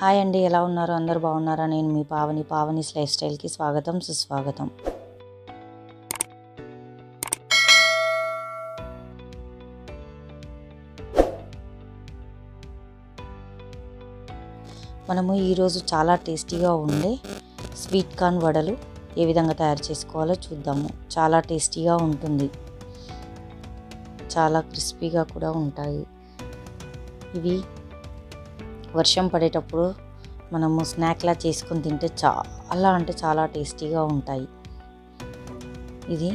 hi అండి ఎలా ఉన్నారు అందరు బాగున్నారా నేను మీ పావని పావనిస్ లైఫ్ స్టైల్కి స్వాగతం సుస్వాగతం మనము ఈరోజు చాలా టేస్టీగా ఉండే స్వీట్ కార్న్ వడలు ఏ విధంగా తయారు చేసుకోవాలో చూద్దాము చాలా టేస్టీగా ఉంటుంది చాలా క్రిస్పీగా కూడా ఉంటాయి ఇవి వర్షం పడేటప్పుడు మనము స్నాక్లా చేసుకొని తింటే చాలా అంటే చాలా టేస్టీగా ఉంటాయి ఇది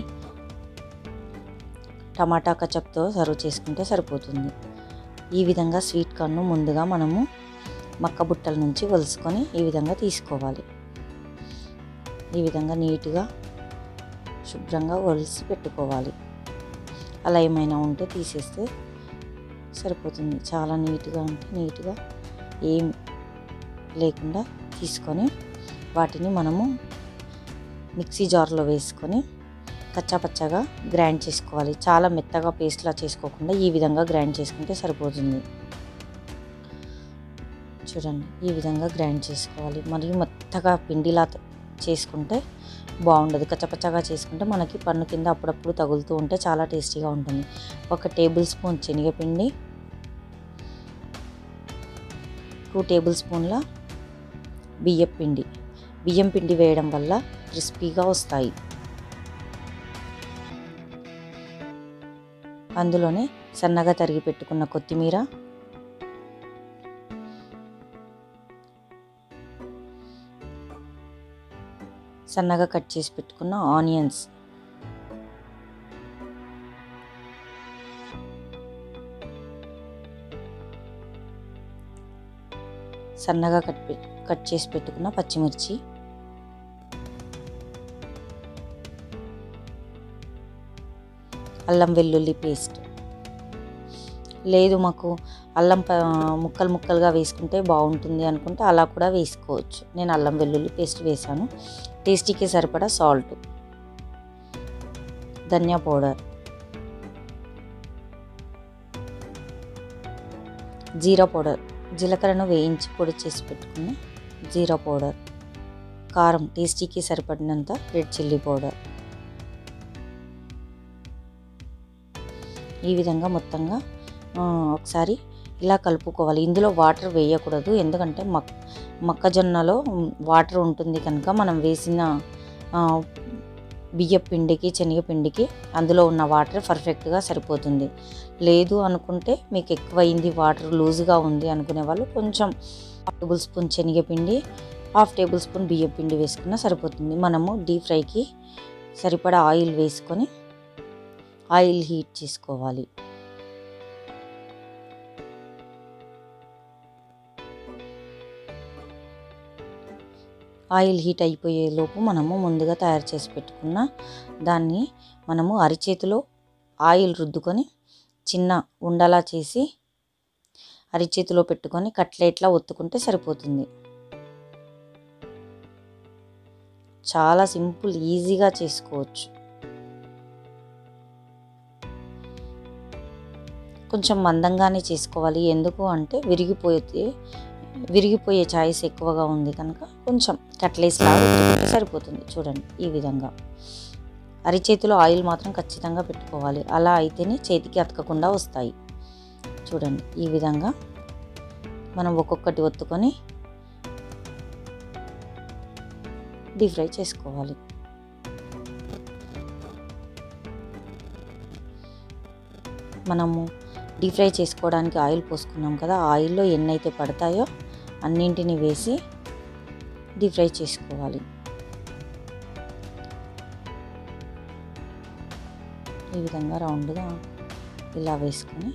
టమాటా కచప్తో సర్వ్ చేసుకుంటే సరిపోతుంది ఈ విధంగా స్వీట్ కార్న్ను ముందుగా మనము మక్క బుట్టల నుంచి వలుసుకొని ఈ విధంగా తీసుకోవాలి ఈ విధంగా నీట్గా శుభ్రంగా ఒలిసి పెట్టుకోవాలి అలా ఏమైనా ఉంటే తీసేస్తే సరిపోతుంది చాలా నీట్గా ఉంటే నీట్గా ఏం లేకుండా తీసుకొని వాటిని మనము మిక్సీ జార్లో వేసుకొని కచ్చాపచ్చాగా గ్రైండ్ చేసుకోవాలి చాలా మెత్తగా పేస్ట్లా చేసుకోకుండా ఈ విధంగా గ్రైండ్ చేసుకుంటే సరిపోతుంది చూడండి ఈ విధంగా గ్రైండ్ చేసుకోవాలి మరియు మెత్తగా పిండిలా చేసుకుంటే బాగుండదు కచ్చపచ్చగా చేసుకుంటే మనకి పన్ను కింద అప్పుడప్పుడు తగులుతూ ఉంటే చాలా టేస్టీగా ఉంటుంది ఒక టేబుల్ స్పూన్ శనగపిండి టూ టేబుల్ స్పూన్ల బియ్యం పిండి బియ్యం పిండి వేయడం వల్ల క్రిస్పీగా వస్తాయి అందులోనే సన్నగా తరిగి పెట్టుకున్న కొత్తిమీర సన్నగా కట్ చేసి పెట్టుకున్న ఆనియన్స్ సన్నగా కట్ కట్ చేసి పెట్టుకున్న పచ్చిమిర్చి అల్లం వెల్లుల్లి పేస్ట్ లేదు మాకు అల్లం ముక్కలు ముక్కలుగా వేసుకుంటే బాగుంటుంది అనుకుంటే అలా కూడా వేసుకోవచ్చు నేను అల్లం వెల్లుల్లి పేస్ట్ వేసాను టేస్టీకి సరిపడా సాల్ట్ ధనియా పౌడర్ జీరా పౌడర్ జీలకర్రను వేయించి పొడి చేసి పెట్టుకున్న జీరా పౌడర్ కారం టేస్టీకి సరిపడినంత రెడ్ చిల్లీ పౌడర్ ఈ విధంగా మొత్తంగా ఒకసారి ఇలా కలుపుకోవాలి ఇందులో వాటర్ వేయకూడదు ఎందుకంటే మక్ మొక్కజొన్నలో వాటర్ ఉంటుంది కనుక మనం వేసిన బియ్య పిండికి శనగపిండికి అందులో ఉన్న వాటర్ పర్ఫెక్ట్గా సరిపోతుంది లేదు అనుకుంటే మీకు ఎక్కువైంది వాటర్ లూజ్గా ఉంది అనుకునే వాళ్ళు కొంచెం హాఫ్ టేబుల్ స్పూన్ శనగపిండి హాఫ్ టేబుల్ స్పూన్ బియ్యం పిండి వేసుకున్నా సరిపోతుంది మనము డీప్ ఫ్రైకి సరిపడా ఆయిల్ వేసుకొని ఆయిల్ హీట్ చేసుకోవాలి ఆయిల్ హీట్ అయిపోయే లోపు మనము ముందుగా తయారు చేసి పెట్టుకున్న దాన్ని మనము అరిచేతిలో ఆయిల్ రుద్దుకొని చిన్న ఉండలా చేసి అరిచేతిలో పెట్టుకొని కట్లెట్లా ఒత్తుకుంటే సరిపోతుంది చాలా సింపుల్ ఈజీగా చేసుకోవచ్చు కొంచెం మందంగానే చేసుకోవాలి ఎందుకు అంటే విరిగిపోతే విరిగిపోయే ఛాయిస్ ఎక్కువగా ఉంది కనుక కొంచెం కట్లేస్ లాగా పెట్టుకుంటే సరిపోతుంది చూడండి ఈ విధంగా అరిచేతిలో ఆయిల్ మాత్రం ఖచ్చితంగా పెట్టుకోవాలి అలా అయితేనే చేతికి అతకకుండా వస్తాయి చూడండి ఈ విధంగా మనం ఒక్కొక్కటి ఒత్తుకొని డీప్ ఫ్రై చేసుకోవాలి మనము డీప్ ఫ్రై చేసుకోవడానికి ఆయిల్ పోసుకున్నాం కదా ఆయిల్లో ఎన్ని అయితే పడతాయో అన్నింటిని వేసి డీప్ ఫ్రై చేసుకోవాలి ఈ విధంగా రౌండ్గా ఇలా వేసుకొని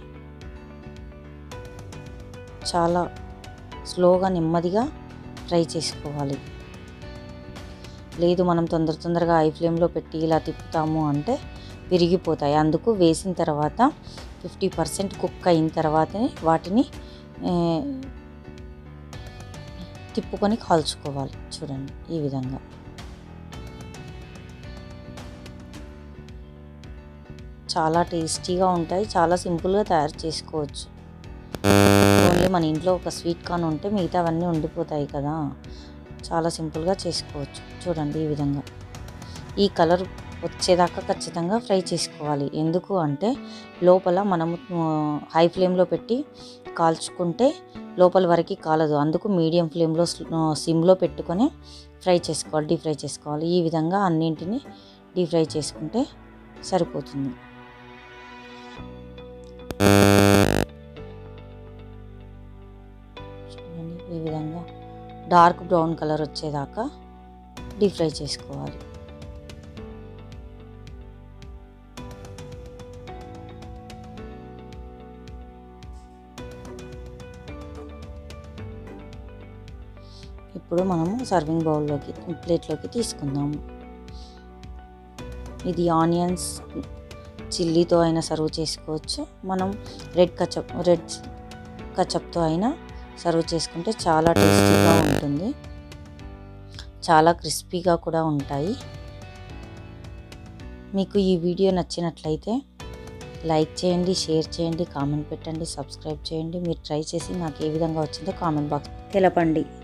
చాలా స్లోగా నెమ్మదిగా ఫ్రై చేసుకోవాలి లేదు మనం తొందర తొందరగా ఐ ఫ్లేమ్లో పెట్టి ఇలా తిప్పుతాము అంటే విరిగిపోతాయి అందుకు వేసిన తర్వాత ఫిఫ్టీ పర్సెంట్ కుక్ అయిన తర్వాతనే వాటిని తిప్పుకొని కాల్చుకోవాలి చూడండి ఈ విధంగా చాలా టేస్టీగా ఉంటాయి చాలా సింపుల్గా తయారు చేసుకోవచ్చు ఓన్లీ మన ఇంట్లో ఒక స్వీట్ కార్న్ ఉంటే మిగతావన్నీ ఉండిపోతాయి కదా చాలా సింపుల్గా చేసుకోవచ్చు చూడండి ఈ విధంగా ఈ కలర్ వచ్చేదాకా ఖచ్చితంగా ఫ్రై చేసుకోవాలి ఎందుకు అంటే లోపల మనము హై ఫ్లేమ్లో పెట్టి కాల్చుకుంటే లోపల వరకు కాలదు అందుకు మీడియం ఫ్లేమ్లో సిమ్లో పెట్టుకొని ఫ్రై చేసుకోవాలి డీప్ ఫ్రై చేసుకోవాలి ఈ విధంగా అన్నింటిని డీప్ ఫ్రై చేసుకుంటే సరిపోతుంది చూడండి ఈ విధంగా డార్క్ బ్రౌన్ కలర్ వచ్చేదాకా డీప్ ఫ్రై చేసుకోవాలి ఇప్పుడు మనము సర్వింగ్ బౌల్లోకి ప్లేట్లోకి తీసుకుందాము ఇది ఆనియన్స్ చిల్లీతో అయినా సర్వ్ చేసుకోవచ్చు మనం రెడ్ కచప్ రెడ్ కచప్తో అయినా సర్వ్ చేసుకుంటే చాలా టేస్టీగా ఉంటుంది చాలా క్రిస్పీగా కూడా ఉంటాయి మీకు ఈ వీడియో నచ్చినట్లయితే లైక్ చేయండి షేర్ చేయండి కామెంట్ పెట్టండి సబ్స్క్రైబ్ చేయండి మీరు ట్రై చేసి నాకు ఏ విధంగా వచ్చిందో కామెంట్ బాక్స్ తెలపండి